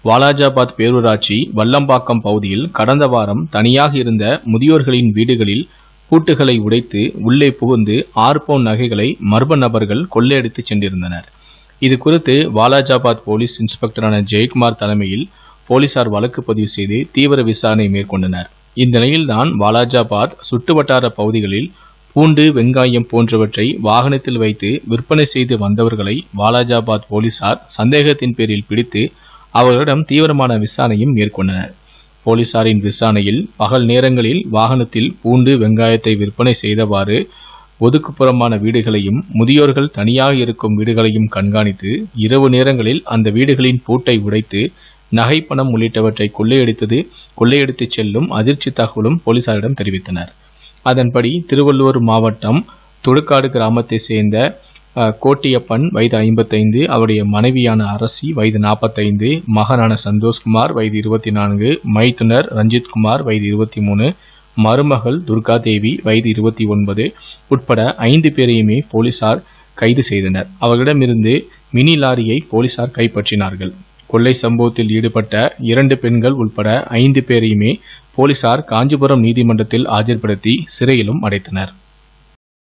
வாலாஜாபாத் பேரூராட்சி வல்லம்பாக்கம் பகுதியில் கடந்த வாரம் தனியாக இருந்த முதியோர்களின் வீடுகளில் பூட்டுகளை உடைத்து உள்ளே புகுந்து ஆறு பவுன் நகைகளை மர்ம நபர்கள் கொள்ளையடித்து சென்றிருந்தனர் இது குறித்து வாலாஜாபாத் போலீஸ் இன்ஸ்பெக்டரான ஜெயக்குமார் தலைமையில் போலீசார் வழக்கு பதிவு செய்து தீவிர விசாரணை மேற்கொண்டனர் இந்த நிலையில்தான் வாலாஜாபாத் சுற்றுவட்டார பகுதிகளில் பூண்டு வெங்காயம் போன்றவற்றை வாகனத்தில் வைத்து விற்பனை செய்து வந்தவர்களை வாலாஜாபாத் போலீசார் சந்தேகத்தின் பேரில் பிடித்து அவர்களிடம் தீவிரமான விசாரணையும் மேற்கொண்டனர் போலீசாரின் விசாரணையில் பகல் நேரங்களில் வாகனத்தில் பூண்டு வெங்காயத்தை விற்பனை செய்தவாறு ஒதுக்குப்புறமான வீடுகளையும் முதியோர்கள் தனியாக இருக்கும் வீடுகளையும் கண்காணித்து இரவு நேரங்களில் அந்த வீடுகளின் பூட்டை உடைத்து நகை பணம் உள்ளிட்டவற்றை கொள்ளையடித்தது கொள்ளையடித்து செல்லும் அதிர்ச்சி தகவலும் போலீசாரிடம் தெரிவித்தனர் அதன்படி திருவள்ளூர் மாவட்டம் தொடுக்காடு கிராமத்தை சேர்ந்த அஹ், கோட்டியப்பன் வயது ஐம்பத்தைந்து அவருடைய மனைவியான அரசி வயது நாற்பத்தைந்து மகனான சந்தோஷ்குமார் வயது இருபத்தி நான்கு மைத்துனர் ரஞ்சித்குமார் வயது இருபத்தி மூணு மருமகள் துர்கா தேவி வயது இருபத்தி ஒன்பது உட்பட ஐந்து பேரையுமே போலீசார் கைது செய்தனர் அவர்களிடமிருந்து மினி லாரியை போலீசார் கைப்பற்றினார்கள் கொள்ளை சம்பவத்தில் ஈடுபட்ட இரண்டு பெண்கள் உட்பட ஐந்து பேரையுமே போலீசார் காஞ்சிபுரம் நீதிமன்றத்தில் ஆஜர்படுத்தி சிறையிலும் அடைத்தனர்